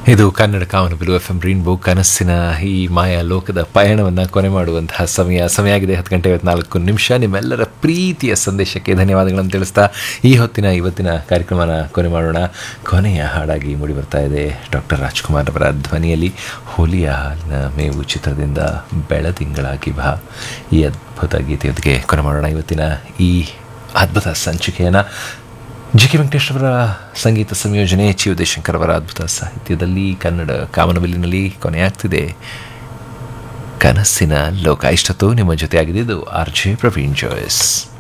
ಇದು ಕನ್ನಡ ಕಾಮನಬಿಲು F M rainbow ಕನಸಿನ ಈ ಮಾಯಾ ಲೋಕದ ಪಯಣವನ್ನು ಕೊನೆ ಮಾಡುವಂತಹ ಸಮಯ ಸಮಯ ಆಗಿದೆ ಹತ್ತು ಗಂಟೆ ಐವತ್ನಾಲ್ಕು ನಿಮಿಷ ನಿಮ್ಮೆಲ್ಲರ ಪ್ರೀತಿಯ ಸಂದೇಶಕ್ಕೆ ಧನ್ಯವಾದಗಳನ್ನು ತಿಳಿಸ್ತಾ ಈ ಹೊತ್ತಿನ ಇವತ್ತಿನ ಕಾರ್ಯಕ್ರಮನ ಕೊನೆ ಮಾಡೋಣ ಕೊನೆಯ ಹಾಡಾಗಿ ಮೂಡಿ ಬರ್ತಾ ಇದೆ ಡಾಕ್ಟರ್ ರಾಜ್ಕುಮಾರ್ ಅವರ ಧ್ವನಿಯಲ್ಲಿ ಹೋಲಿಯ ಹಾಲಿನ ಮೇವು ಚಿತ್ರದಿಂದ ಬೆಳದಿಂಗಳಾಗಿ ಬಾ ಈ ಅದ್ಭುತ ಗೀತೆಯೊಂದಿಗೆ ಕೊನೆ ಮಾಡೋಣ ಇವತ್ತಿನ ಈ ಅದ್ಭುತ ಸಂಚಿಕೆಯನ್ನು ಜಿ ಕೆ ವೆಂಕಟೇಶ್ ಅವರ ಸಂಗೀತ ಸಂಯೋಜನೆ ಚಿ ಉದಯಶಂಕರ್ ಅವರ ಅದ್ಭುತ ಸಾಹಿತ್ಯದಲ್ಲಿ ಕನ್ನಡ ಕಾಮನಬಿಲ್ಲಿನಲ್ಲಿ ಕೊನೆಯಾಗ್ತಿದೆ ಕನಸಿನ ಲೋಕ ಇಷ್ಟತ್ತು ನಿಮ್ಮ ಜೊತೆ ಆಗಿದ್ದು ಆರ್ ಜೆ ಪ್ರವೀಣ್ ಜೋಯ್ಸ್